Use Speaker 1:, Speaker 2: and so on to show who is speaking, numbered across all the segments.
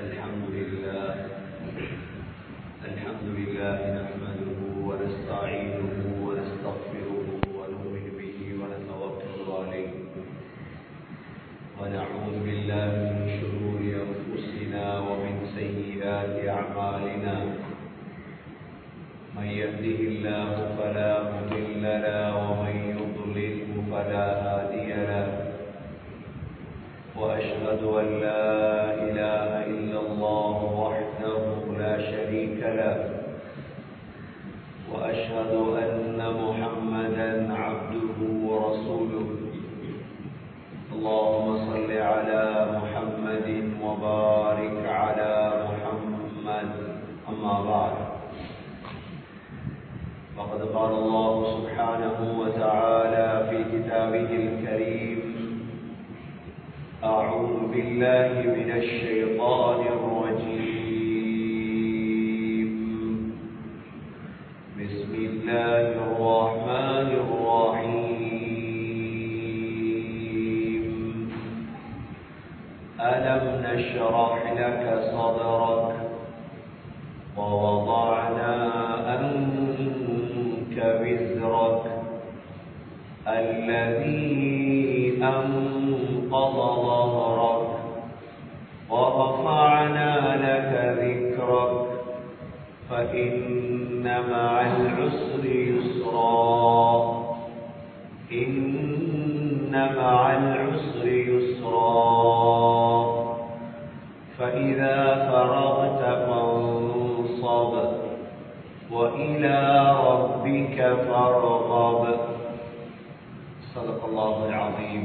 Speaker 1: الحمد لله الحمد لله نحمده ونستعينه ونستغفره ونؤمن به ونتوكل عليه ونعوذ بالله من شرور انفسنا ومن سيئات اعمالنا من يهده الله فلا مضل له ومن يضلله فلا هادي له واشهد ان لا اله الا الله وحده لا شريك له واشهد ان محمدا عبده ورسوله اللهم صل على محمد وبارك على محمد اما بعد فقد قال الله سبحانه وتعالى في كتابه الكريم أعوذ بالله من الشيطان الرجيم بسم الله الرحمن الرحيم ألم نشرح لك صدرك ووضعنا أنك وزرك الذي أنقض ظهرك ورفعنا لك ذكرك فإن مع العسر يسرا إن مع العسر يسرا فإذا فرغت فانصب وإلى ربك فارغب صدق الله العظيم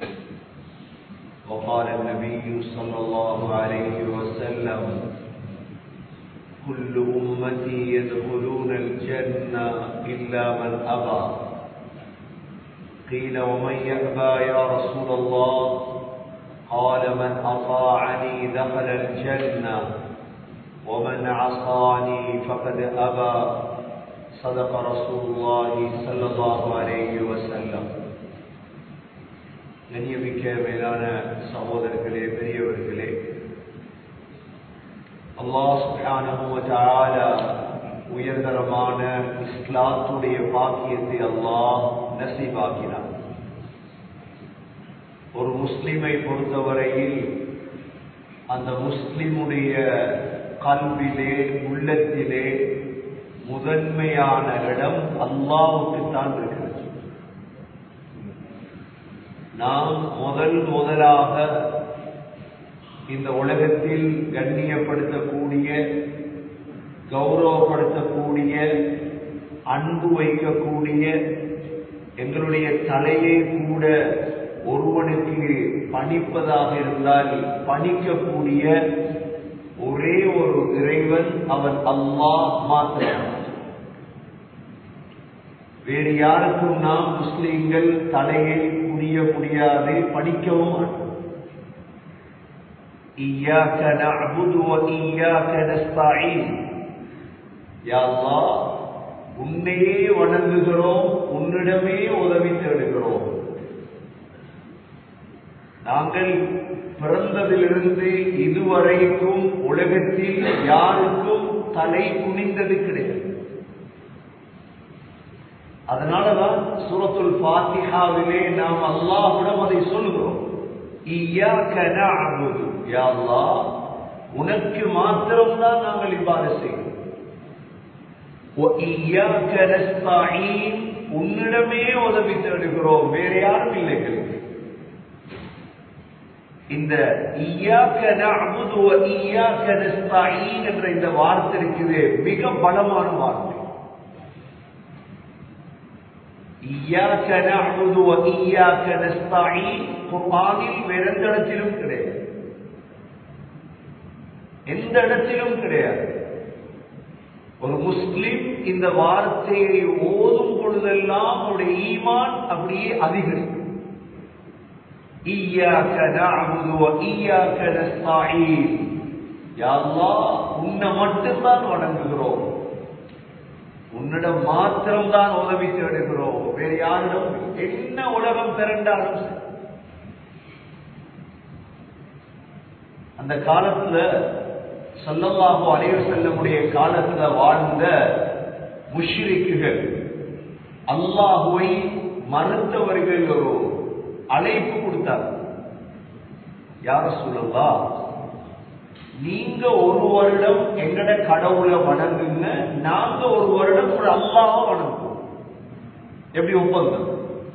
Speaker 1: وقال النبي صلى الله عليه وسلم كل أمتي يدخلون الجنة إلا من أبى قيل ومن يأبى يا رسول الله قال من أطاعني دخل الجنة ومن عصاني فقد أبى صدق رسول الله صلى الله عليه وسلم கண்ணியமிக்க மேலான சகோதரர்களே பெரியவர்களே அல்லாஹ் சுப்ஹானஹு வ தஆலா உயர்தரமான இஸ்லாத்துடைய பாக்கியத்தை அல்லாஹ் நசீபாக்கினார் ஒரு முஸ்லிமை பொறுத்தவரையில் அந்த முஸ்லிமுடைய கல்விலே உள்ளத்திலே முதன்மையான இடம் அல்லாவுக்கு தான் இருக்கிறது நாம் முதல் முதலாக இந்த உலகத்தில் கண்ணியப்படுத்தக்கூடிய கௌரவப்படுத்தக்கூடிய அன்பு வைக்கக்கூடிய எங்களுடைய தலையை கூட ஒருவனுக்கு பணிப்பதாக இருந்தால் பணிக்கக்கூடிய ஒரே ஒரு இறைவன் அவன் அல்லாஹ் மாத்திரம் வேறு யாருக்கும் நாம் முஸ்லிம்கள் தலையை புரிய முடியாது படிக்கவும் மாட்டோம் إياك نعبد وإياك نستعين يا الله உன்னையே வணங்குகிறோம் உன்னிடமே உதவி தேடுகிறோம் நாங்கள் பிறந்ததிலிருந்து இதுவரைக்கும் உலகத்தில் யாருக்கும் தலை குனிந்தது கிடையாது அதனாலதான் சூரத்துல் பாத்திஹாவிலே நாம் அல்லாஹ்விடம் அதை சொல்கிறோம் உனக்கு மாத்திரம்தான் நாங்கள் இவ்வாறு செய்கிறோம் உன்னிடமே உதவி தேடுகிறோம் வேற யாரும் இல்லை இந்த என்ற இந்த வார்த்தை இருக்குது மிக பலமான வார்த்தை إياك نعبد وإياك نستعين குர்ஆனில் வேற எந்த இடத்திலும் கிடையாது எந்த இடத்திலும் கிடையாது ஒரு முஸ்லிம் இந்த வார்த்தையை ஓதும் பொழுதெல்லாம் அவருடைய ஈமான் அப்படியே அதிகரிக்கும் إياك نعبد وإياك نستعين يا الله உன்னை மட்டும்தான் வணங்குகிறோம் உன்னிடம் மாத்திரம்தான் உதவி தேடுகிறோம் வேறு யாரிடம் என்ன உலகம் திரண்டாலும் சரி. அந்த காலத்துல
Speaker 2: சல்லல்லாஹு அலைஹி செல்லமுடைய காலத்துல வாழ்ந்த முஷ்ரிக்குகள் அல்லாஹுவை மறுத்தவர்கள் ஒரு அழைப்பு கொடுத்தார் யார சொல்லலா நீங்க ஒரு வருடம் எங்கட கடவுளை வணங்குங்க நாங்க ஒரு வருடம் ஒரு அல்லாஹ் வணங்குவோம் எப்படி ஒப்பந்தம்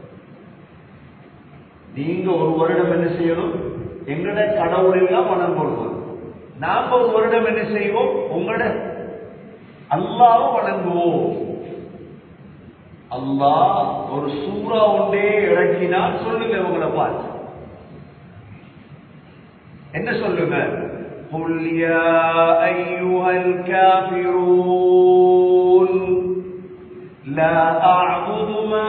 Speaker 2: நீங்க ஒரு வருடம் என்ன செய்யணும் எங்கட கடவுள் எல்லாம் வணங்குவோம் நாங்க ஒரு வருடம் என்ன செய்வோம் உங்களோட அல்லாஹ் வணங்குவோம் அல்லாஹ் ஒரு சூறா ஒன்றே இறக்கினால் சொல்லுங்க உங்களை பார்த்து என்ன சொல்லுங்க قل يا أيها الكافرون لا أعبد ما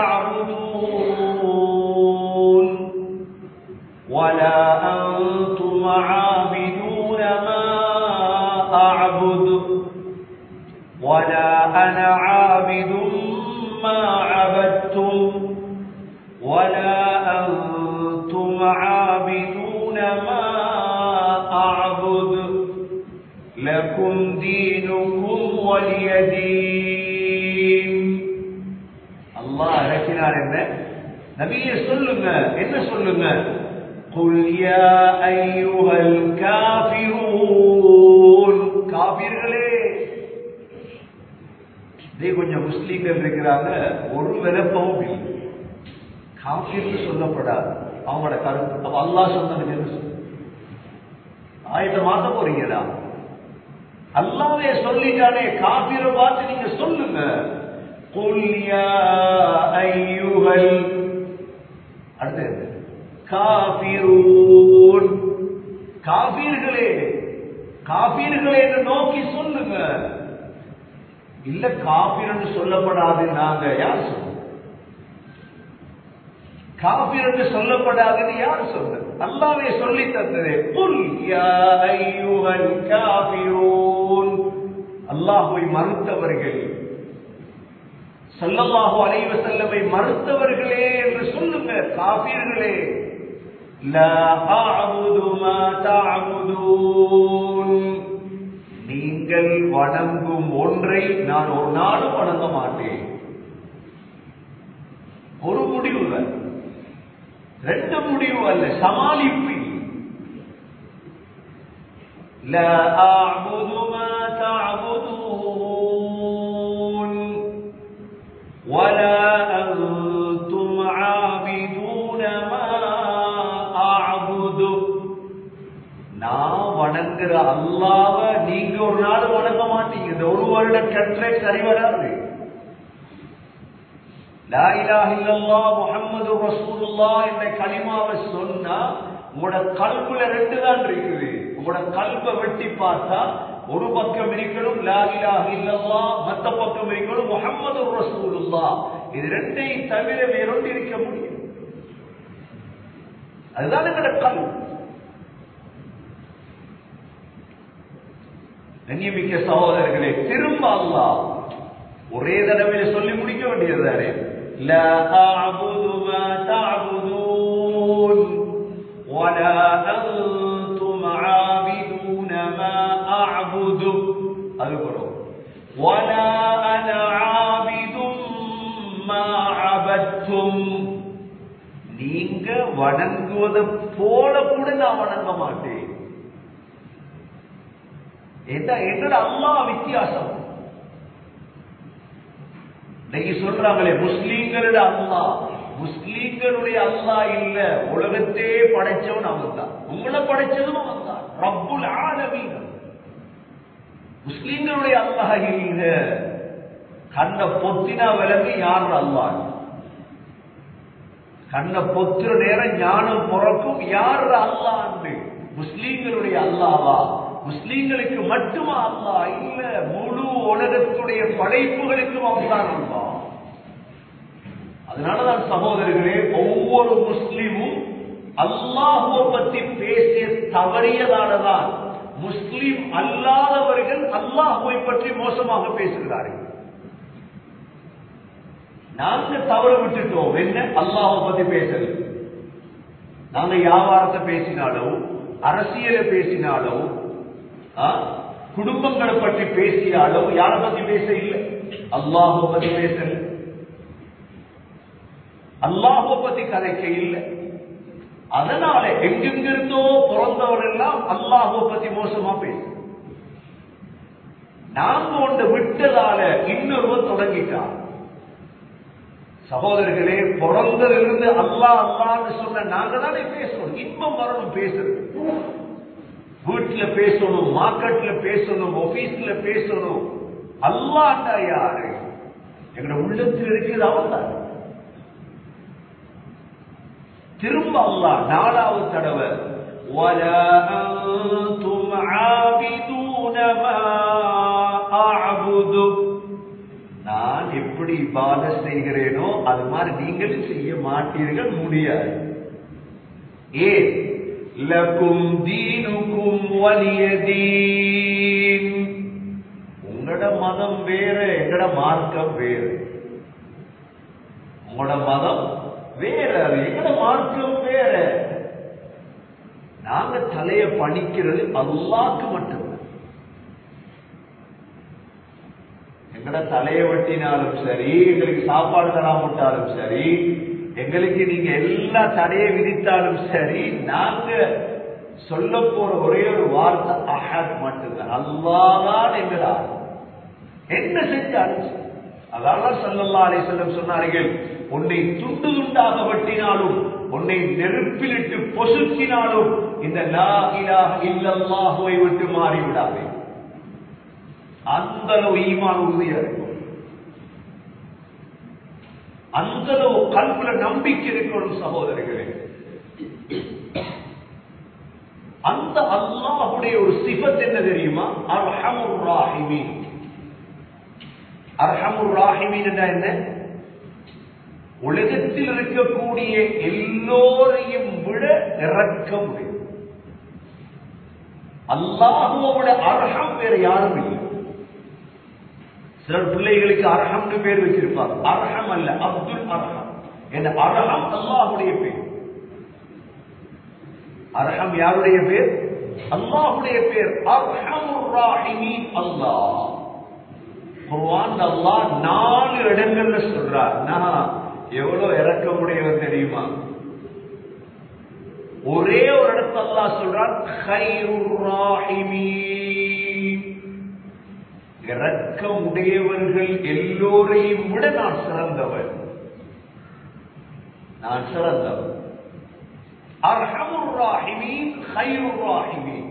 Speaker 2: تعبدون ولا أنتم عابدون ما أعبد ولا أنا عابد ما عبدتم ولا أنتم عابدون ما أعبد لكم دينكم ولي دين الله இறக்கினார் என்ன நபியே சொல்லுங்க என்ன சொல்லுங்க قل يا أيها الكافرون காபிர்களே இதே கொஞ்சம் முஸ்லீம்கள் இருக்கிறாங்க ஒரு விளப்பமும் இல்லை காபிர்னு சொல்லப்படாது அவங்களோட கருத்து அப்ப அல்லாஹ் சொன்னதுக்கு என்ன சொல்லு ஆயத்தை மாத்த போறீங்களா அல்லாவே சொல்லிட்டானே காபிரை பார்த்து நீங்க சொல்லுங்க قل يا أيها ال- அடுத்து காபிரூன் காபீர்களே காபீர்களே என்று நோக்கி சொல்லுங்க இல்ல காபீர் என்று சொல்லப்படாது நாங்க யார் சொல்லுங்க காபீர் என்று சொல்லப்படாதுன்னு யார் சொல்றது அல்லாவே சொல்லி தந்தது புல் யா ஐயுஹல் காபிரூன் அல்லாஹ்வை மறுத்தவர்கள் ஸல்லல்லாஹு அலைஹி வஸல்லமை மறுத்தவர்களே என்று சொல்லுங்க காபீர்களே லா அஅபுது மா தஅபுதூன் நீங்கள் வணங்கும் ஒன்றை நான் ஒரு நாளும் வணங்க மாட்டேன் ஒரு முடிவு அல்ல. ரெண்டு முடிவு அல்ல சமாளிப்பு لا أعبد ما تعبدون ولا أنتم عابدون ما أعبد நான் வணங்குற அல்லாவ நீங்க ஒரு நாள் வணங்க மாட்டீங்க இந்த ஒரு வருட கற்றை சரி வராது லா இலாஹ இல்லல்லாஹ் முஹம்மது ரசூலுல்லாஹ் என்ற கலிமாவை சொன்னா உங்களோட கல்புல ரெண்டு தான் இருக்குது உங்களோட கல்பை வெட்டி பார்த்தா ஒரு பக்கம் இருக்கணும் லா இலாஹ இல்லல்லாஹ் மத்த பக்கம் இருக்கணும் முஹம்மது ரசூலுல்லாஹ் இது ரெண்டையும் தவிர வேறொன்று இருக்க முடியும் அதுதான் எங்களோட கல்வி கண்ணியமிக்க சகோதரர்களே திரும்ப அல்லாஹ் ஒரே தடவையில சொல்லி முடிக்க வேண்டியது தானே لا أعبد ما تعبدون ولا أنتم عابدون ما أعبد أذكره ولا أنا عابد ما عبدتم நீங்க வணங்குவதை போல கூட நான் வணங்க மாட்டேன் என்ன என்னோட அல்லாஹ் வித்தியாசம் இன்னைக்கு சொல்றாங்களே முஸ்லீம்களோட அல்லாஹ் முஸ்லீம்களுடைய அல்லாஹ் இல்ல உலகத்தே படைச்சவன் அவன் தான் உங்களை படைச்சதும் அவன் தான் ரப்புல் ஆலமீன் முஸ்லீம்களுடைய அல்லாஹ் இல்ல கண்ண பொத்தினா விலங்கு யார் அல்லாஹ் கண்ண பொத்துற நேரம் ஞானம் பிறக்கும் யார் அல்லாஹ் முஸ்லீம்களுடைய அல்லாவா முஸ்லீம்களுக்கு மட்டுமா அல்லாஹ் இல்ல முழு உலகத்துடைய படைப்புகளுக்கும் அவன்தான் அல்லாஹ் அதனாலதான் சகோதரர்களே ஒவ்வொரு முஸ்லீமும் அல்லாஹுவை பத்தி பேசிய தவறியதாலதான் முஸ்லீம் அல்லாதவர்கள் அல்லாஹுவை பற்றி மோசமாக பேசுகிறார்கள் நாங்க தவறு விட்டுட்டோம் என்ன அல்லாஹை பத்தி பேசல நாங்க வியாபாரத்தை பேசினாலோ அரசியலை பேசினாலோ ஆ? குடும்பங்களை பற்றி பேசிய அளவு யாரை பத்தி பேச இல்லை அல்லாஹோ பத்தி பேசல அல்லாஹோ பத்தி கதைக்க இல்லை அதனால எங்கெங்கிருந்தோ பிறந்தவர் எல்லாம் அல்லாஹோ பத்தி மோசமா பேச நாங்க ஒன்று விட்டதால இன்னொருவர் தொடங்கிட்டார் சகோதரர்களே பிறந்ததிலிருந்து அல்லாஹ் அல்லான்னு சொன்ன நாங்க தானே பேசணும் இன்பம் வரணும் பேசுறது வீட்டுல பேசணும் மார்க்கெட்ல பேசணும் ஆபீஸ்ல பேசணும் அல்லாண்டா யாரு எங்க உள்ளத்தில் இருக்கிறது அவன் தான் திரும்ப அல்லாஹ் நாலாவது தடவை وَلَا أَنْتُمْ عَابِدُونَ مَا أَعْبُدُ நான் எப்படி இபாத செய்கிறேனோ அது மாதிரி நீங்களும் செய்ய மாட்டீர்கள் முடியாது ஏன் லக்கும் தீனுக்கும் வலிய தீன் உங்களோட மதம் வேற எங்கட மார்க்கம் வேற உங்களோட மதம் வேற அது எங்கட மார்க்கம் வேற நாங்க தலைய பணிக்கிறது அல்லாக்கு மட்டும்தான் எங்கட தலைய வெட்டினாலும் சரி எங்களுக்கு சாப்பாடு தராமட்டாலும் சரி எங்களுக்கு நீங்க எல்லா தடையை விதித்தாலும் சரி நாங்க சொல்ல போற ஒரே ஒரு வார்த்தை அஹத் மட்டும்தான் அல்லாதான் எங்கடா என்ன செஞ்சாலும் சரி. அதான் சல்லல்லா அலிசல்லம் சொன்னார்கள் உன்னை துண்டு துண்டாக வெட்டினாலும் உன்னை நெருப்பிலிட்டு பொசுக்கினாலும் இந்த லா இலாஹ இல்லல்லாஹுவை விட்டு மாறிவிடாதே அந்த அளவு ஈமான் உறுதியா இருக்கும் அந்த அளவு கல்புல நம்பிக்கை இருக்கணும் சகோதரர்களே அந்த அல்லாஹுடைய ஒரு சிபத் என்ன தெரியுமா அர்ஹமுர் ராஹிமீன் அர்ஹமுர் ராஹிமீன் என்றா என்ன உலகத்தில் இருக்கக்கூடிய எல்லோரையும் விட இறக்க முடியும் அல்லாஹுவோட அர்ஹம் வேற யாரும் இல்லை சிலர் பிள்ளைகளுக்கு அர்ஹம்னு பேர் வச்சிருப்பார் அர்ஹம் அல்ல அப்துல் அர்ஹம் என்ற அர்ஹம் அல்லாஹுடைய பேர் அர்ஹம் யாருடைய பேர் அல்லாஹுடைய பேர் அர்ஹமுர் ராஹிமீன் அல்லாஹ் குர்ஆன் அல்லாஹ் நாலு இடங்கள்ல சொல்றார் நான் எவ்வளவு இறக்கமுடையவர் தெரியுமா ஒரே ஒரு இடத்துல அல்லாஹ் சொல்றான் கைருர் ராஹிமீன் இரக்கம் உடையவர்கள் எல்லோரையும் விட நான் சிறந்தவன் நான் சிறந்தவன் அர்ஹமுர் ராஹிமீன் கைருர் ராஹிமீன்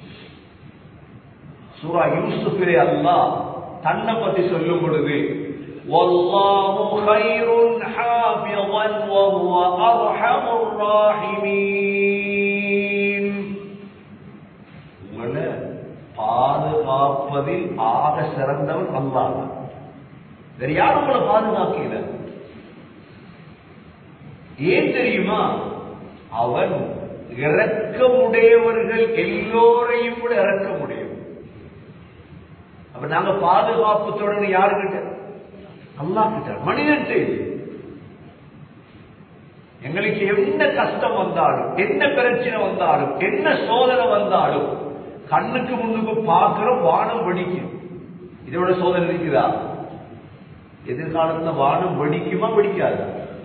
Speaker 2: சூரா யூசுஃபிலே அல்லாஹ் தன்னை பத்தி சொல்லும் பொழுது والله خير حافظا وهو أرحم الراحمين உங்களை பாதுகாப்பதில் ஆக சிறந்தவன் அல்லாஹ் வேற யாரும் உங்களை பாதுகாக்கல ஏன் தெரியுமா அவன் இறக்கமுடையவர்கள் எல்லோரையும் விட இறக்க முடியும் அப்ப நாங்க பாதுகாப்பு தொடர்ந்து யாருக்கிட்ட அல்லாஹ் கிட்ட மனிதன் எங்களுக்கு என்ன கஷ்டம் வந்தாலும் என்ன பிரச்சனை வந்தாலும் என்ன சோதனை வந்தாலும் கண்ணுக்கு முன்னுக்கு பார்க்கிறோம் வானம் வெடிக்கும் இதோட சோதனை இருக்குதா எதிர்காலத்துல வானம் வெடிக்குமா வெடிக்காதா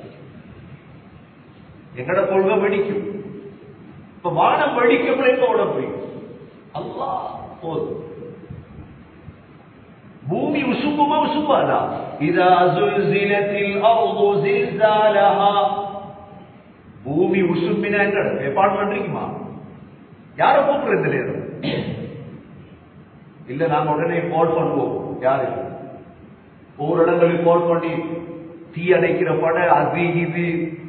Speaker 2: எங்கட கொள்கை வெடிக்கும் இப்ப வானம் வெடிக்கப்பட எங்க ஓட போய் அல்லாஹ் போதும் பூமி உசும்புமா உசும்பாதா இதா சுல்சிலத்தில் அர்து ஜில்சாலஹா பூமி உசும்பினா என்ன ஏற்பாடு பண்றீங்கம்மா யார கூப்பிடுறது நேரம் இல்ல நாங்க உடனே கால் பண்ணுவோம் யாரு ஒவ்வொரு இடங்களுக்கு கால் பண்ணி தீ அடைக்கிற பட அது இது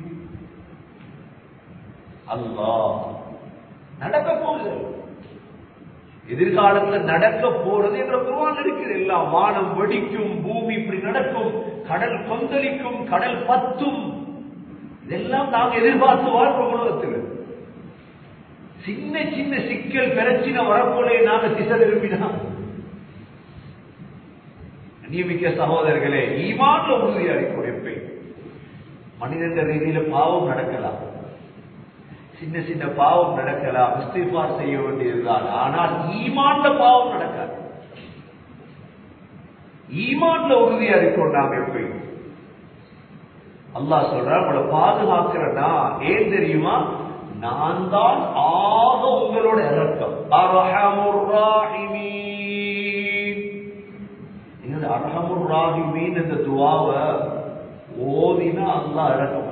Speaker 2: அல்லாஹ் நடக்க போகுது எதிர்காலத்துல நடக்க போறது என்ற குருவான் இருக்குது எல்லாம் வானம் வெடிக்கும் பூமி இப்படி நடக்கும் கடல் கொந்தளிக்கும் கடல் பத்தும் இதெல்லாம் நாங்க எதிர்பார்த்து வாழ்றோம் உலகத்தில் சின்ன சின்ன சிக்கல் பிரச்சனை வரப்போலே நாங்க திசை திரும்பினா நியமிக்க சகோதரர்களே ஈமான்ல உறுதியா இருக்கும் எப்பயும் மனிதன் ரீதியில பாவம் நடக்கலாம் சின்ன சின்ன பாவம் நடக்கலாம் இஸ்திஃபார் செய்ய வேண்டியதுதான் ஆனால் ஈமான்ல பாவம் நடக்காது ஈமான்ல உறுதியா இருக்கோம் நாம் எப்படி அல்லாஹ் சொல்ற உங்களை பாதுகாக்கிறனா ஏன் தெரியுமா நான் தான் ஆக உங்களோட இறக்கம் அரஹமுர் ராஹிமீன் இந்த அரஹமுர் ராஹிமீன் இந்த துவாவை ஓதினா அல்லாஹ் இறக்கப்பட்ட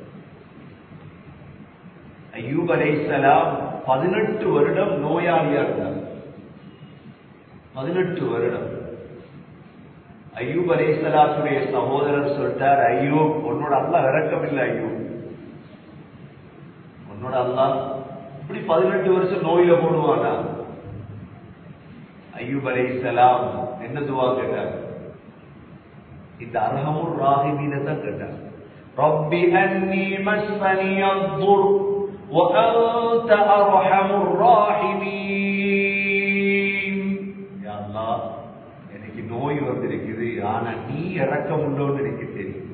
Speaker 2: ஐயூப் அலைசலாம் பதினெட்டு வருடம் நோயாளியா இருந்தார் பதினெட்டு வருடம் ஐயூப் அலைசலாத்துடைய சகோதரர் சொல்லிட்டார் ஐயூப் உன்னோட அல்லா இறக்கமில்லை ஐயூப் உன்னோட அல்லா இப்படி பதினெட்டு வருஷம் நோயில போடுவானா ஐயூப் அலைசலாம் என்ன துவா கேட்டார் இந்த அரகமுர் ராகிமீன தான் கேட்டார் رب أني مسني الضر وأنت أرحم الراحمين يا الله எனக்கு நோய் வந்திருக்குது ஆனா நீ இறக்கம் உள்ளோன்னு எனக்கு தெரியும்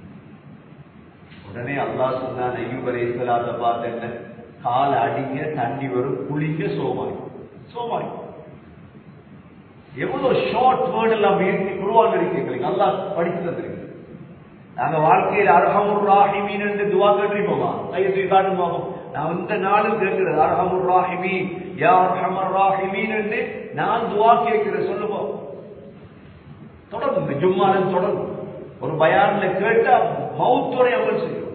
Speaker 2: உடனே அல்லாஹ் சொன்னான் ஐயூப் அலைஹிஸ்ஸலாத்தை பார்த்து என்ன கால அடிங்க தண்ணி வரும் குளிங்க சோமாய் சோமாய் எவ்வளவு ஷார்ட் வேர்ட் எல்லாம் ஏற்றி குருவான் இருக்கீங்க நல்லா படித்து தந்திருக்கு நாங்க வாழ்க்கையில் அரஹமுர் ராஹிமீன் என்று துவா கேட்டிருப்போமா கையை தூக்கி காட்டுமா நான் இந்த நாளும் கேட்கிறது அரஹமுர் ராஹிமீன் யா அரஹமர் ராஹிமீன் என்று நான் துவா கேட்கிறேன் சொல்லுவோம் தொடர்ந்து ஜும்மானம் தொடர்ந்து ஒரு பயான்ல கேட்டா மௌத்துரை அமல் செய்யும்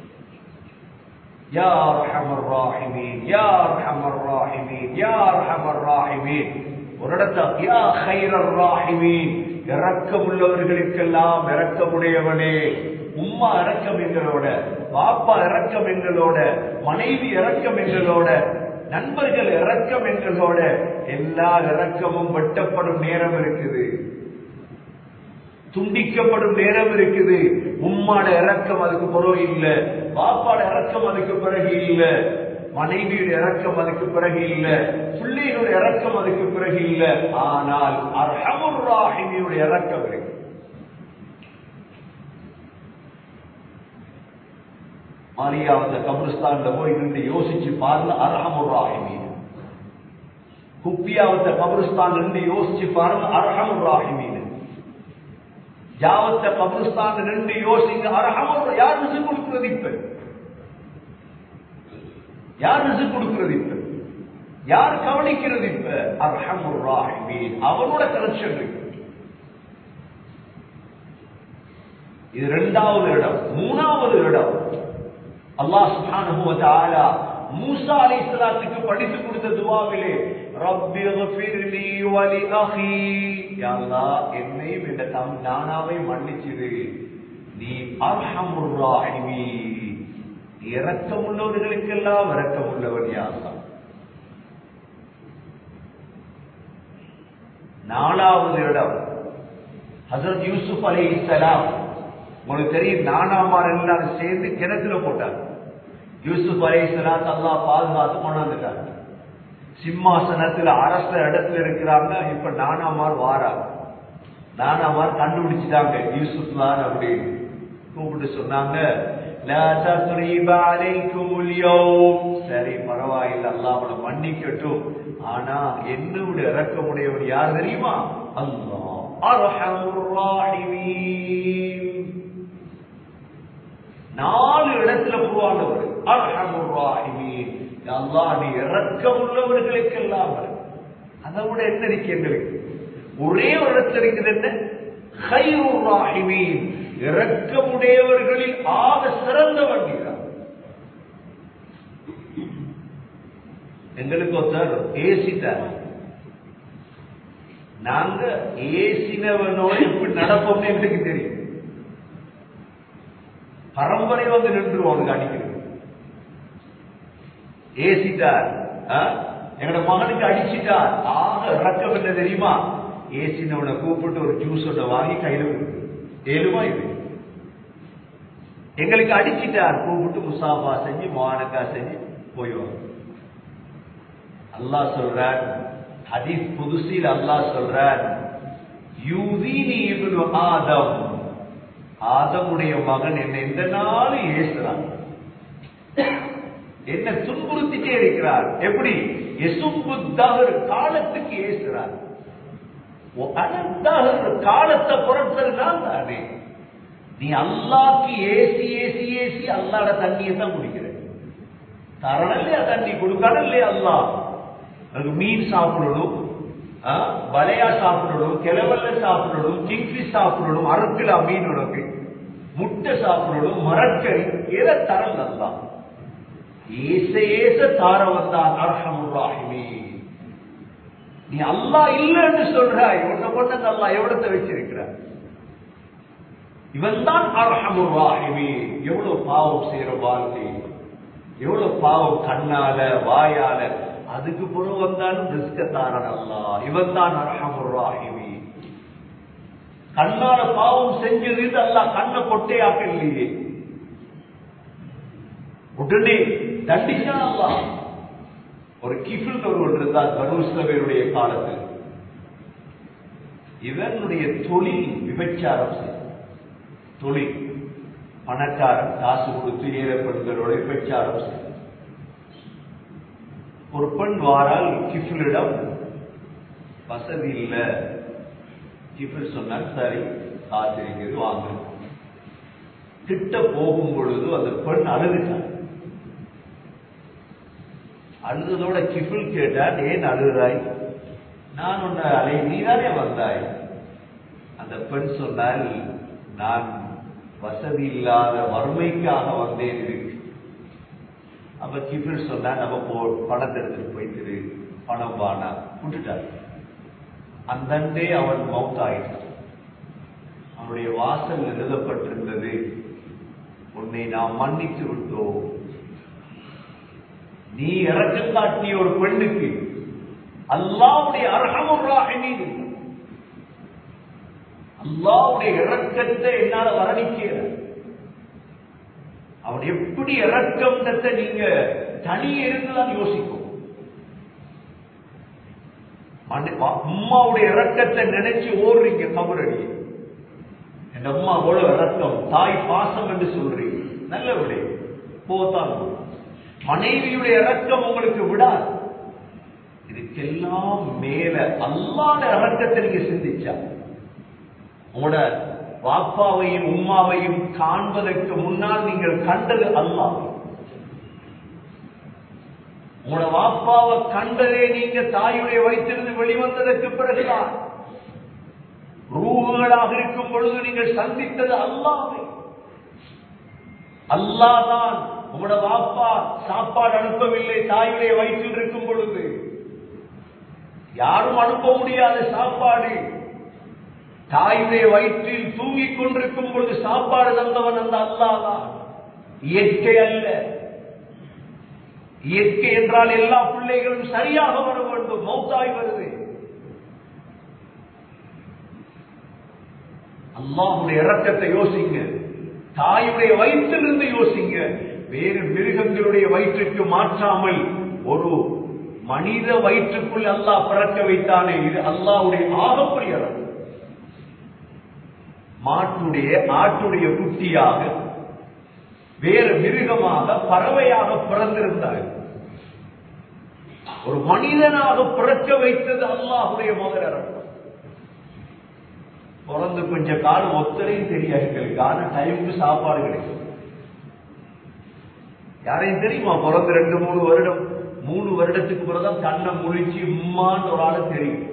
Speaker 2: யா அரஹமர் ராஹிமீன் யா அரஹமர் ராஹிமீன் யா அரஹமர் ராஹிமீன் ஒரு இடத்த யா ஹைரர் ராஹிமீன் இறக்கம் உள்ளவர்களுக்கெல்லாம் இறக்கமுடையவனே உம்மா இறக்கம் எங்களோட பாப்பா இறக்கம் எங்களோட மனைவி இறக்கம் எங்களோட நண்பர்கள் இறக்கம் எங்களோட எல்லா இறக்கமும் வெட்டப்படும் நேரம் இருக்குது துண்டிக்கப்படும் நேரம் இருக்குது உம்மாட இறக்கம் அதுக்கு பிறகு இல்ல பாப்பாட இறக்கம் அதுக்கு பிறகு இல்ல மனைவியோட இறக்கம் அதுக்கு பிறகு இல்ல பிள்ளைகளோட இறக்கம் அதுக்கு பிறகு இல்ல ஆனால் அர்ஹமுர் ராஹிமியோட இறக்கம் இருக்கு மாரியா அந்த கபிரிஸ்தான்ல போய் நின்று யோசிச்சு பாருங்க அர்ஹமுர் ராஹிமி குப்பியாவத்த கபிரிஸ்தான் நின்று யோசிச்சு பாருங்க அர்ஹமுர் ராஹிமீன் ஜாவத்த கபிரிஸ்தான் நின்று யோசிங்க அர்ஹமுர் யார் ரிசு கொடுக்கிறது இப்ப யார் ரிசு கொடுக்கிறது இப்ப யார் கவனிக்கிறது இப்ப அர்ஹமுர் ராஹிமீன் அவனோட கனெக்ஷன் இருக்கு இது இரண்டாவது இடம் மூணாவது இடம் அல்லாஹ் சுப்ஹானஹு வ தஆலா மூசா அலைஹிஸ்ஸலாத்துக்கு படித்து கொடுத்த துஆவிலே ரப்பி இக்ஃபிர்லி வ லி அஹி யா அல்லாஹ் என்னையும் இந்த தம் நானாவை மன்னிச்சிரு நீ அர்ஹமுர் ராஹிமீன் இரக்கம் உள்ளவர்களுக்கெல்லாம் இரக்கம் உள்ளவன் யா அல்லாஹ் நாலாவது இடம் ஹசரத் யூசுப் அலைஹிஸ்ஸலாம் உங்களுக்கு தெரியும் நானாமார் எல்லாரும் சேர்ந்து கிணத்துல போட்டாங்க யூசுப் அலை சலாத் அல்லா பாதுகாத்து கொண்டாந்துட்டாங்க சிம்மாசனத்துல அரச இடத்துல இருக்கிறாங்க இப்ப நானாமார் வாராங்க நானாமார் கண்டுபிடிச்சிட்டாங்க யூசுப் தான் அப்படின்னு கூப்பிட்டு சொன்னாங்க "லா தஸ்ரீப அலைக்கும் அல்-யௌம்." சரி பரவாயில்லை அல்லாஹ் அவனை மன்னிக்கட்டும் ஆனா என்னுடைய இறக்கமுடையவன் யார் தெரியுமா அல்லாஹ் அர்ஹமுர் ராஹிமீன் நாலு இடத்துல உருவானவர் அர்ஹமுர் ராஹிமீன் அல்லாஹ் நீ இரக்கம் உள்ளவர்களுக்கெல்லாம் அதை விட என்ன இருக்கு எங்களுக்கு ஒரே ஒரு இடத்துல இருக்குது என்ன ஹைருர் ராஹிமீன் இரக்கமுடையவர்களில் ஆக சிறந்தவன் நீதான் எங்களுக்கு ஒருத்தர் ஏசிட்டார் நாங்க ஏசினவனோட இப்படி நடப்போம்னு எங்களுக்கு தெரியும் பரம்பரை வந்து நின்றுவோம் அதுக்கு அடிக்கிறது ஏசிட்டார் ஆ? எங்களோட மகனுக்கு அடிச்சிட்டார் ஆக இறக்கம் என்ன தெரியுமா ஏசினவனை கூப்பிட்டு ஒரு ஜூஸ் ஒன்றை வாங்கி கையில கொடுக்கு ஏழுமா இது எங்களுக்கு அடிச்சிட்டார் கூப்பிட்டு முசாஃபா செஞ்சு மானக்கா செஞ்சு போயிடுவாங்க அல்லாஹ் சொல்றார் ஹதீஸ் புதுசில் அல்லாஹ் சொல்றார் யூதீனி இப்னு ஆதம் ஆதமுடைய மகன் என்ன எந்த நாளும் ஏசுறான் என்ன துன்புறுத்திட்டே இருக்கிறார் எப்படி எசும்புத்தகர் காலத்துக்கு ஏசுறார் அனந்தகர் காலத்தை பொருட்கள் தான் தானே நீ அல்லாக்கு ஏசி ஏசி ஏசி அல்லாட தண்ணியை தான் குடிக்கிற தரண இல்லையா தண்ணி கொடுக்கணும் இல்லையா அல்லா அதுக்கு மீன் சாப்பிடணும் ஆ, வலையா சாப்பிடணும் கிளவல்ல சாப்பிடணும் கிங்ஃபிஷ் சாப்பிடணும் அறுக்கிலா மீன் உனக்கு முட்டை சாப்பிடணும் மரக்கறி எதை தரல் அல்லா ஏச ஏச தார வந்தான் அர்ஹமுராஹிமி நீ அல்லாஹ் இல்லைன்னு சொல்றாய் உன்னை கொண்டு அல்லாஹ் எவ்வளத்தை வச்சிருக்கிறார் இவன் தான் அர்ஹமுர் ராஹிமி எவ்வளவு பாவம் செய்யற வாழ்க்கை எவ்வளவு பாவம் கண்ணால வாயால அதுக்கு பிறகு வந்தாலும் ரிஸ்கத்தாரன் அல்லா இவன் தான் அர்ஹமுர் ராஹிமி கண்ணால பாவம் செஞ்சது அல்லா கண்ணை கொட்டையாக்க இல்லையே உடனே தண்டிச்சான் அல்லா ஒரு கிஃபில் ஒருவன் இருந்தார் கனூஸ்தவையுடைய காலத்தில் இவனுடைய தொழில் விபச்சாரம் செய்யும் தொழில் பணக்காரன் காசு கொடுத்து ஏழை பெண்களோட விபச்சாரம் செய்யும் ஒரு பெண் வாரால் கிஃபிலிடம் வசதி இல்ல கிஃபில் சொன்னார் சரி காசு இருக்கிறது வாங்க கிட்ட போகும் பொழுது அந்த பெண் அழுதுட்டார் அழுததோட கிஃபில் கேட்டார் ஏன் அழுகிறாய் நான் உன்னை அலை நீதானே வந்தாய் அந்த பெண் சொன்னால் நான் வசதி இல்லாத வறுமைக்காக வந்தேன் இருக்கு அப்ப கிஃபில் சொன்னா நம்ம போ பணத்தை எடுத்துட்டு போயிட்டு பணம் வானா விட்டுட்டார் அந்தண்டே அவன் மௌத்தாயிட்டான் அவனுடைய வாசல் எழுதப்பட்டிருந்தது உன்னை நாம் மன்னித்து விட்டோம் நீ இறக்கம் காட்டிய ஒரு பெண்ணுக்கு அல்லாவுடைய அரகமுறாகினீர் அல்லாவுடைய இறக்கத்தை என்னால வர்ணிக்கிற அவன் எப்படி இறக்கம்ன்றத நீங்க தனியே இருந்துதான் யோசிக்கும் மன- வா- அம்மாவுடைய இறக்கத்தை நினைச்சு ஓடுறீங்க கபரடி என் அம்மா அவ்வளவு இறக்கம் தாய் பாசம் என்று சொல்றீங்க நல்ல விடை போதான் மனைவியுடைய இறக்கம் உங்களுக்கு விடாது இதுக்கெல்லாம் மேல அல்லாத இறக்கத்தை நீங்க சிந்திச்சா உங்களோட வாப்பாவையும் உம்மாவையும் காண்பதற்கு முன்னால் நீங்கள் கண்டது அல்லாஹ் உங்களோட வாப்பாவை கண்டதே நீங்க தாயுடைய வயிற்றிலிருந்து வெளிவந்ததற்கு பிறகுதான் ரூகுகளாக இருக்கும் பொழுது நீங்கள் சந்தித்தது அல்லாஹ்வை அல்லாஹ் தான் உங்களோட வாப்பா சாப்பாடு அனுப்பவில்லை தாயுடைய வயிற்றில் இருக்கும் பொழுது யாரும் அனுப்ப முடியாத சாப்பாடு தாயுடைய வயிற்றில் தூங்கிக் கொண்டிருக்கும் பொழுது சாப்பாடு தந்தவன் அந்த அல்லாஹ் தான் இயற்கை அல்ல இயற்கை என்றால் எல்லா பிள்ளைகளும் சரியாக வர வேண்டும் மௌத்தாய் வருது அல்லாஹுடைய இறக்கத்தை யோசிங்க தாயுடைய வயிற்றிலிருந்து யோசிங்க வேறு மிருகங்களுடைய வயிற்றுக்கு மாற்றாமல் ஒரு மனித வயிற்றுக்குள் அல்லாஹ் பிறக்க வைத்தானே இது அல்லாஹ்வுடைய ஆகப்பெரிய இறக்கம் மாட்டுடைய ஆட்டுடைய குட்டியாக வேறு மிருகமாக பறவையாக பிறந்திருந்தார் ஒரு மனிதனாக பிறக்க வைத்தது அல்லாஹுடைய முதல் இறக்கம் பிறந்து கொஞ்ச காலம் ஒத்தரையும் தெரியாது எங்களுக்கு ஆனா டைமுக்கு சாப்பாடு கிடைக்கும் யாரையும் தெரியுமா பிறந்து ரெண்டு மூணு வருடம் மூணு வருடத்துக்கு பிறகுதான் கண்ணை முழிச்சு உம்மான்னு ஒரு ஆளு தெரியும்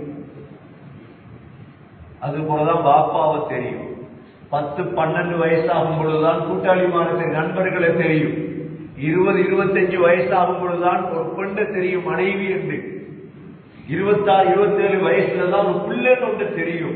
Speaker 2: அது போலதான் பாப்பாவை தெரியும் பத்து பன்னெண்டு வயசாகும் பொழுதுதான் கூட்டாளிமானத்தை நண்பர்களை தெரியும் இருபது இருபத்தஞ்சு வயசாகும் பொழுதுதான் ஒரு பெண்ணை தெரியும் மனைவி என்று இருபத்தாறு இருபத்தேழு வயசுல தான் ஒரு பிள்ளைன்னு ஒன்று தெரியும்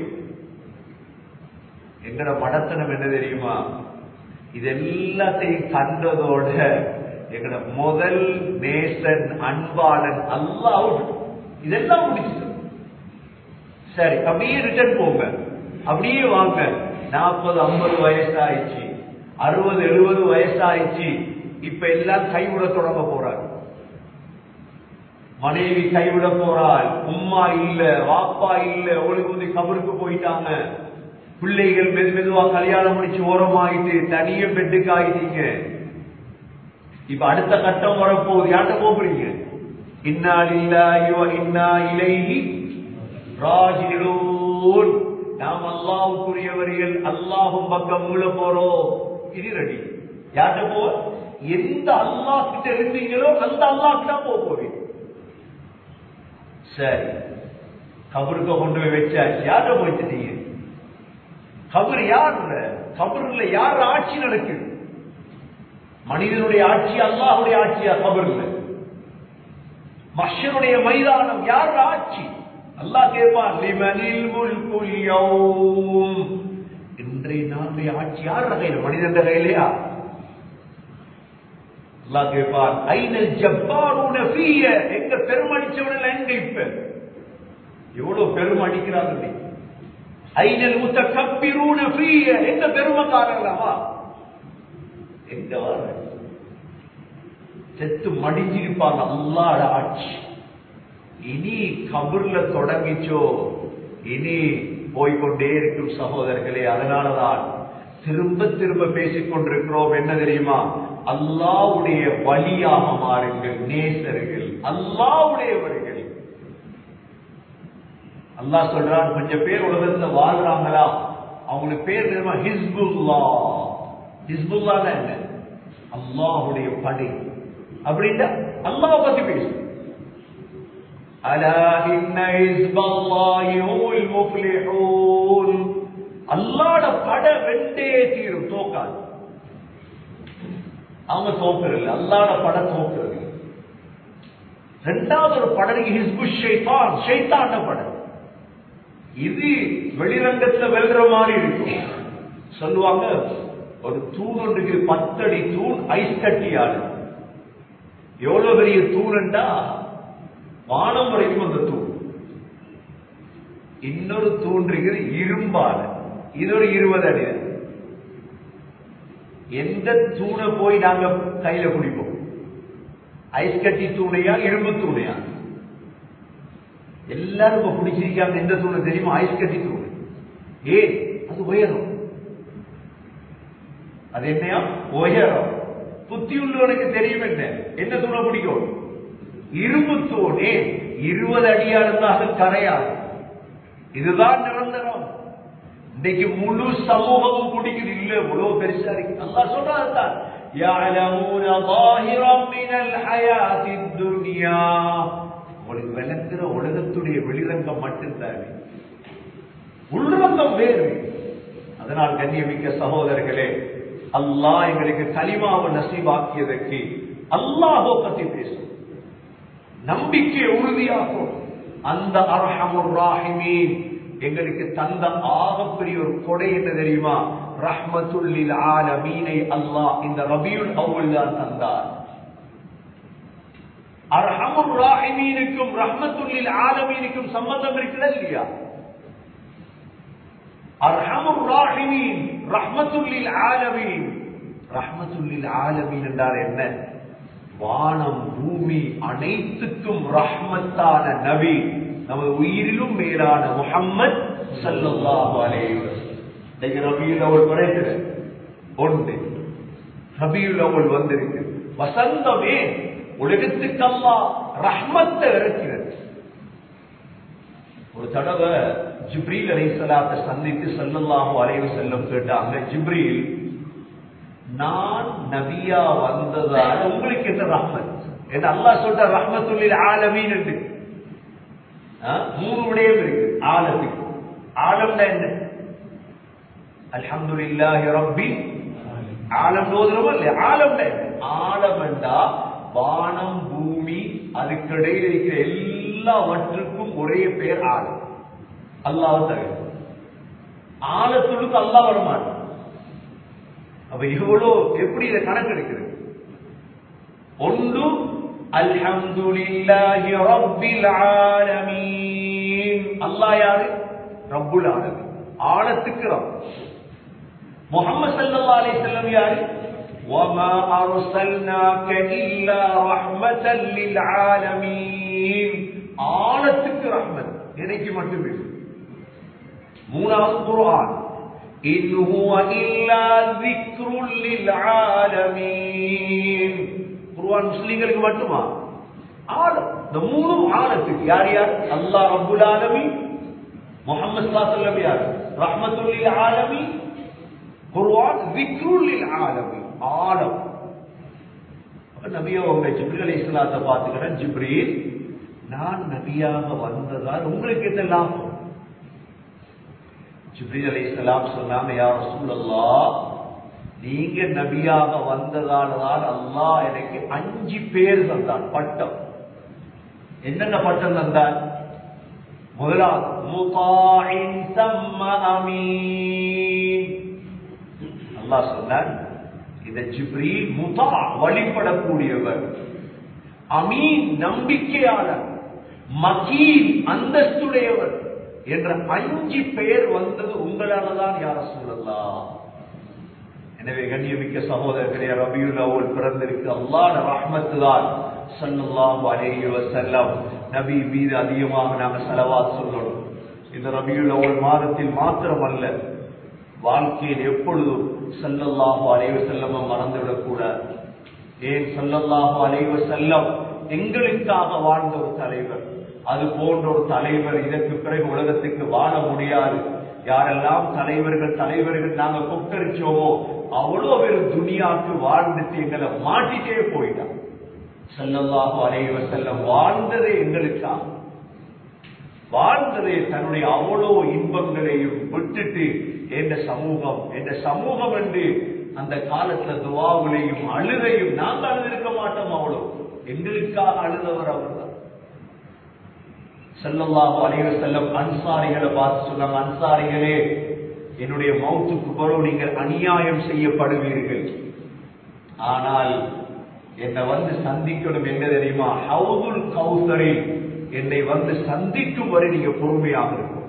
Speaker 2: எங்கட மடத்தனம் என்ன தெரியுமா இது எல்லாத்தையும் கண்டதோட எங்கட முதல் நேசன் அன்பாளன் அல்லாஹ் இதெல்லாம் முடிச்சுது சரி அப்படியே ரிட்டர்ன் போங்க அப்படியே வாங்க நாற்பது ஐம்பது வயசாயிடுச்சு அறுபது எழுபது வயசாயிடுச்சு இப்ப எல்லாம் கைவிட தொடங்க போறாங்க மனைவி கைவிட போறாள் உம்மா இல்ல வாப்பா இல்ல உங்களுக்கு வந்து கபருக்கு போயிட்டாங்க பிள்ளைகள் மெது மெதுவா கல்யாணம் முடிச்சு ஓரமாயிட்டு தனிய பெட்டுக்கு ஆயிட்டீங்க இப்ப அடுத்த கட்டம் வரப்போகுது யார்கிட்ட போறீங்க இன்னா லில்லாஹி வ இன்னா இலைஹி ராஜிஊன் நாம் அல்லாஹ்வுக்குரியவர்கள் அல்லாஹ்வும் பக்கம் மீள போறோம் இது ரெடி யார்கிட்ட போ எந்த அல்லாஹ் கிட்ட இருந்தீங்களோ அந்த அல்லாஹ் கிட்ட போக போறீங்க சரி கபருக்கு கொண்டு போய் வச்சாச்சு யார்கிட்ட போய் வச்சுட்டீங்க கபர் யார் கபர்ல யார் ஆட்சி நடக்குது மனிதனுடைய ஆட்சி அல்லாஹுடைய ஆட்சியா கபர்ல மஷருடைய மைதானம் யார் ஆட்சி அல்லாஹ் கேட்பான் லிமனில் முல்குல் யௌம் இன்றைய நாளுடைய ஆட்சி யார் கையில மனிதன் கையிலையா அல்லாஹ் கேட்பான் ஐனல் ஜப்பாரூன ஃபீய எங்க பெருமடிச்சவன் எங்க இப்ப எவ்வளவு பெருமை அடிக்கிறாங்க ஐனல் முத்தகப்பிரூன ஃபீய எங்க பெருமைக்காரர்களாவா எங்க வர செத்து மடிஞ்சிருப்பாங்க அல்லாட ஆட்சி இனி கபர்ல தொடங்கிச்சோ இனி போய்கொண்டே இருக்கும் சகோதரர்களே அதனாலதான் திரும்ப திரும்ப பேசிக் கொண்டிருக்கிறோம் என்ன தெரியுமா அல்லாவுடைய வழியாக மாறுங்கள் நேசர்கள் அல்லாவுடையவர்கள் அல்லாஹ் சொல்றான் கொஞ்சம் பேர் உலகத்துல வாழ்றாங்களா அவங்களுக்கு பேர் தெரியுமா ஹிஸ்புல்லா ஹிஸ்புல்லா என்ன அல்லாஹுடைய படை அப்படின்னா அல்லாஹ் பத்தி பேசு அலா இன்ன ஹிஸ்பல்லாஹி ஹுல் முஃப்லிஹூன் அல்லாஹ்ட படை வெண்டே தீரும் தோக்காது அவங்க தோக்குறது அல்லாஹ்ட படை தோக்குறது ரெண்டாவது ஒரு படம் ஹிஸ்பு ஷைத்தான் ஷைத்தான படம் இது வெளிரங்கத்துல வெல்ற மாதிரி இருக்கும் சொல்லுவாங்க ஒரு தூண் ஒன்றுக்கு பத்தடி தூண் ஐஸ் கட்டியாடு எவ்வளவு பெரிய தூண்ண்டா வானம் வரைக்கும் அந்த தூண் இன்னொரு தூண் இருக்குது இரும்பால இது ஒரு இருபது அடி எந்த தூணை போய் நாங்க கையில குடிப்போம் ஐஸ் கட்டி தூணையா இரும்பு தூணையா எல்லாரும் இப்ப பிடிச்சிருக்காங்க எந்த தூணை தெரியுமா ஐஸ் கட்டி தூண் ஏன் அது உயரம் அது என்னையா உயரம் புத்தி உள்ளவனுக்கு தெரியும் என்ன என்ன தூணை பிடிக்கும் இரும்பு தூண் ஏன் இருபது அடியா இருந்தா அது கரையாது இதுதான் நிரந்தரம் இன்னைக்கு முழு சமூகமும் பிடிக்குது இல்ல இவ்வளவு பெருசா இருக்கு நல்லா சொல்றாதான் يعلمون ظاهرا من الحياة الدنيا உங்களுக்கு விளக்குற உலகத்துடைய வெளிரங்கம் மட்டும்தான் உள்ரங்கம் வேறு அதனால் கண்ணியமிக்க சகோதரர்களே அல்லாஹ் எங்களுக்கு கலிமாவை நசீபாக்கியதற்கு அல்லாஹோ பத்தி பேசும் நம்பிக்கை உறுதியாகும் அந்த அர்ஹமுர் ராஹிமீன் எங்களுக்கு தந்த ஆகப்பெரிய ஒரு கொடை என்ன தெரியுமா ரஹ்மத்துல்லில் ஆலமீனை அல்லாஹ் இந்த ரபியுல் அவ்வல் தான் தந்தார் அர்ஹமுர் ராஹிமீனுக்கும் ரஹ்மத்துல்லில் ஆலமீனுக்கும் சம்பந்தம் இருக்குதா இல்லையா அர்ஹமுர் ராஹிமீன் ரஹ்மத்துல்லில் ஆலமீன் ரஹ்மத்துல்லில் ஆலமீன் என்றால் என்ன வானம் பூமி அனைத்துக்கும் ரஹ்மத்தான நபி நமது உயிரிலும் மேலான முகம்மது சல்லல்லாஹு அலைஹி வஸல்லம் ரபியுல் அவல் குறைக்கிற ஒன்று ரபியுல் அவல் வந்திருக்கு வசந்தமே உலகத்துக்கு அல்லாஹ் ரஹ்மத்தை இறக்கிறது ஒரு தடவை ஜிப்ரீல் அலைஹிஸ்ஸலாத்தை சந்தித்து ஸல்லல்லாஹு அலைஹி வஸல்லம் கேட்டாங்க ஜிப்ரீல் நான் நபியா வந்ததால உங்களுக்கு என்ன ரஹ்மத் என்று அல்லாஹ் சொல்ற ரஹ்மத்துல்லில் ஆலமீன் என்று மூணு விடயம் இருக்கு ஆலத்துக்கு ஆலம்னா என்ன அல்ஹம்துலில்லாஹி ரப்பி ஆலம் நோதுறோம் இல்லையா ஆலம்னா என்ன ஆலம்ண்டா வானம் பூமி அதுக்கிடையில் இருக்கிற எல்லாவற்றுக்கும் ஒரே பேர் ஆலம் அல்லாஹ் தவிர ஆலத்துளுக்கு அல்லாஹ் வரமாட்டான் அப்ப எவ்வளோ எப்படி இதை கணக்கெடுக்கிறது ஒன்று அல்ஹம்துலில்லாஹி ரப்பில் ஆலமீன் அல்லாஹ் யாரு ரப்புல் ஆலமீன் ஆழத்துக்கு ரப் முஹம்மது ஸல்லல்லாஹு அலைஹி வஸல்லம் யாரு وما أرسلناك إلا رحمة للعالمين ஆழத்துக்கு ரஹ்மத் எனக்கு மட்டுமே மூணாவது குர்ஆன் إن هو إلا ذكر للعالمين குர்ஆன் முஸ்லிம்களுக்கு மட்டுமா ஆலம் இந்த மூணு ஆலத்துக்கு யார் யார் அல்லாஹ் ரப்புல் ஆலமீன் முஹம்மது ஸல்லல்லாஹு அலைஹி வஸல்லம் யார் ரஹ்மத்துல் லில் ஆலமீன் குர்ஆன் விக்ருல் லில் ஆலமீன் ஆலம் அப்ப நபி அவங்க ஜிப்ரீல் அலைஹிஸ்ஸலாத்தை பார்த்துக்கிறேன் ஜிப்ரீல் நான் நபியாக வந்ததால் உங்களுக்கு என்ன லாபம் ஜிப்ரீல் அலைஹிஸ்ஸலாம் சொன்னாங்க யா ரசூலல்லாஹ் நீங்க நபியாக வந்ததால தான் அல்லாஹ் எனக்கு அஞ்சு பேர் தந்தான் பட்டம் என்னென்ன பட்டம் தந்தான் முதலாவது முதாஇன் தம்ம அமீன் அல்லாஹ் சொன்னான் இந்த ஜிப்ரீல் முதா வழிபடக்கூடியவர் அமீன் நம்பிக்கையாளர் மக்கீல் அந்தஸ்துடையவர் என்ற அஞ்சு பெயர் வந்தது உங்களாலதான் யார சொல்லலாம் எனவே கண்ணியமிக்க சகோதரர்களே ரபியுல் அவ்வல் பிறந்திருக்கு அல்லாஹ் ரஹ்மத்து தான் ஸல்லல்லாஹு அலைஹி வஸல்லம் நபி மீது அதிகமாக நாங்க ஸலவாத் சொல்லணும் இந்த ரபியுல் அவ்வல் மாதத்தில் மாத்திரமல்ல வாழ்க்கையில் எப்பொழுதும் ஸல்லல்லாஹு அலைஹி வஸல்லம் மறந்துவிடக் கூடாது ஏன் ஸல்லல்லாஹு அலைஹி வஸல்லம் எங்களுக்காக வாழ்ந்த ஒரு தலைவர் அது போன்ற ஒரு தலைவர் இதற்கு பிறகு உலகத்துக்கு வாழ முடியாது யாரெல்லாம் தலைவர்கள் தலைவர்கள் நாங்க கொக்கரிச்சோமோ அவ்வளோ பேர் துனியாக்கு வாழ்ந்துட்டு எங்களை மாட்டிட்டே போயிட்டான் ஸல்லல்லாஹு அலைஹி வஸல்லம் வாழ்ந்ததே எங்களுக்காக வாழ்ந்ததே தன்னுடைய அவ்வளோ இன்பங்களையும் விட்டுட்டு என்ற சமூகம் என்ற சமூகம் என்று அந்த காலத்துல துவாவுலையும் அழுதையும் நாங்க அழுதிருக்க மாட்டோம் அவ்வளோ எங்களுக்காக அழுதவர் அவர்தான் ஸல்லல்லாஹு அலைஹி வஸல்லம் அன்சாரிகளை பார்த்து சொன்னாங்க அன்சாரிகளே என்னுடைய மௌத்துக்கு பிறகு நீங்கள் அநியாயம் செய்யப்படுவீர்கள் ஆனால் என்னை வந்து சந்திக்கணும் என்ன தெரியுமா ஹவுதுல் கௌசரி என்னை வந்து சந்திக்கும் வரை நீங்க பொறுமையாக இருக்கும்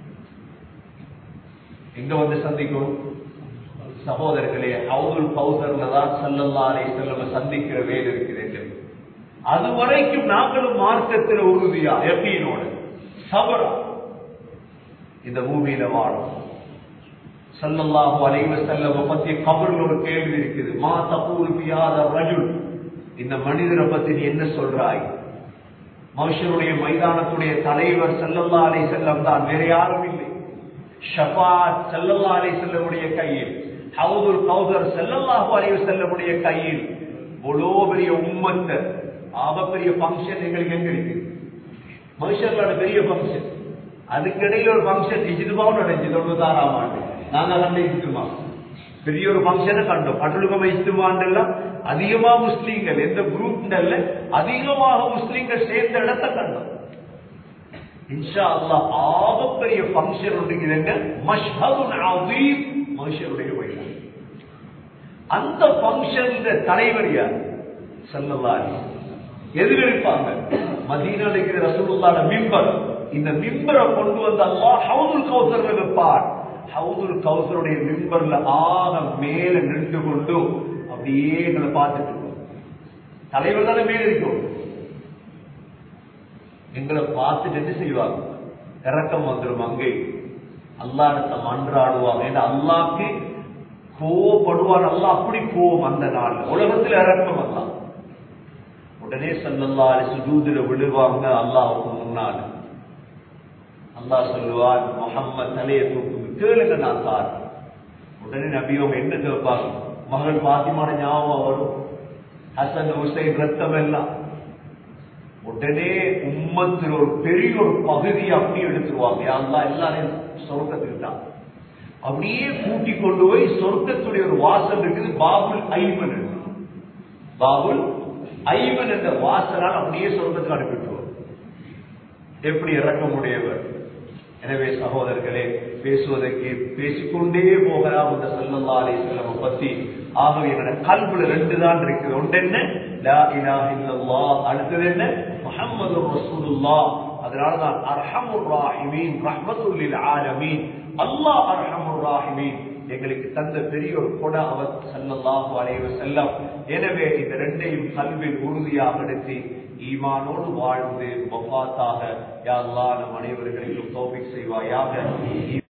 Speaker 2: எங்க வந்து சந்திக்கணும் சகோதரர்களே ஹவுதுல் கௌசர்ல தான் சல்லல்லா அலை செல்லம் சந்திக்கிற வேலை இருக்குது எங்களுக்கு அது வரைக்கும் நாங்களும் மார்க்கத்தில் உறுதியா எப்பீனோட சபரா இந்த பூமியில வாழும் சல்லல்லாஹு அலைஹி வஸல்லம் பத்தி கபர்ல ஒரு கேள்வி இருக்குது மா தகூல் பியாத ரஜுல் இந்த மனிதரை பத்தி நீ என்ன சொல்றாய் மனுஷனுடைய மைதானத்துடைய தலைவர் சல்லல்லா அலை செல்லம் தான் வேற யாரும் இல்லை ஷபாத் சல்லல்லா அலை செல்லமுடைய கையில் ஹவுதுல் கௌசர் செல்லல்லாஹு அலைஹி செல்லமுடைய கையில் இவ்வளோ பெரிய உம்மத்தை ஆக பெரிய ஃபங்க்ஷன் எங்களுக்கு எங்க இருக்கு மனுஷர்களோட பெரிய ஃபங்க்ஷன் அதுக்கிடையில ஒரு ஃபங்க்ஷன் இஜிதுபாவும் நடந்துச்சு தொண்ணூத்தாறாம் ஆண்டு நாங்க கண்ட இஜிதுமா பெரிய ஒரு ஃபங்க்ஷனை கண்டோம் பட்டுலுகம இஜிதுமாண்டெல்லாம் அதிகமா முஸ்லீம்கள் எந்த குரூப்ல அதிகமாக முஸ்லீம்கள் சேர்ந்த இடத்தை கண்டோம் இன்ஷா அல்லாஹ் ஆகப்பெரிய ஃபங்க்ஷன் ஒன்று இதுங்க மஷ்ஹதுன் அதீம் மனுஷருடைய வயது அந்த ஃபங்க்ஷன் தலைவர் யார் சல்லல்லாஹு எதிர்ப்பாங்க மதீனால இருக்கிற ரசூலுல்லாஹ் மிம்பர் இந்த மிம்பரை கொண்டு வந்து அல்லாஹ் ஹவுதுல் கௌசர்ல வைப்பார் ஹவுதுல் கௌசருடைய மிம்பர்ல ஆக மேல நின்று கொண்டு அப்படியே எங்களை பார்த்துட்டு இருக்கோம் தலைவர் தானே மேல இருக்கும் எங்களை பார்த்துட்டு என்ன செய்வாங்க இறக்கம் வந்துடும் அங்கே அல்லாஹத்தை மன்றாடுவாங்க ஏன்னா அல்லாக்கு கோவப்படுவான் அல்லாஹ் அப்படி கோவம் அந்த நாள் உலகத்தில் இறக்கம் அல்லாஹ் உடனே சல்லல்லா சுஜூதுல விழுவாங்க அல்லாஹ்வுக்கு முன்னால் அல்லாஹ் சொல்லுவார் முகம்மது தலையை தூக்கு கேளுங்க நான் தார் உடனே நபியோம் என்ன கேட்பாங்க மகள் பாத்திமான ஞாபகம் வரும் ஹசன் ஹுசைன் ரத்தம் எல்லாம் உடனே உம்மத்தில் ஒரு பெரிய ஒரு பகுதி அப்படியே எடுத்துருவாங்க அல்லாஹ் எல்லாரையும் சொர்க்கத்துக்கு தான் அப்படியே கூட்டி கொண்டு போய் சொர்க்கத்துடைய ஒரு வாசல் இருக்குது பாபுல் ஐமன் இருக்கு. பாபுல் ஐவன் என்ற வாசலால் அப்படியே சொர்க்கத்துக்கு அனுப்பிட்டுருவார் எப்படி இறக்கமுடையவர் எனவே சகோதரர்களே பேசுவதற்கு பேசிக்கொண்டே போகலாம் இந்த சல்லல்லா அலிஸ்லாம் பத்தி ஆகவே என்னோட கல்புல ரெண்டு தான் இருக்குது ஒன்று என்ன லா இலாஹ இல்லல்லாஹ் அடுத்தது என்ன முஹம்மது ரசூலுல்லாஹ் அதனால தான் அர்ஹமுர் ராஹிமீன் ரஹ்மத்துல் லில் ஆலமீன் அல்லாஹ் அர்ஹமுர் ராஹிமீன் எங்களுக்கு தந்த பெரிய ஒரு கொடை அவர் சல்லல்லாஹு அலைஹி வஸல்லம் எனவே இந்த ரெண்டையும் கல்வியில் உறுதியாக எடுத்து ஈமானோடு வாழ்ந்து வஃபாத்தாக யா அல்லாஹ் நம் அனைவர்களுக்கும் தௌஃபீக் செய்வாயாக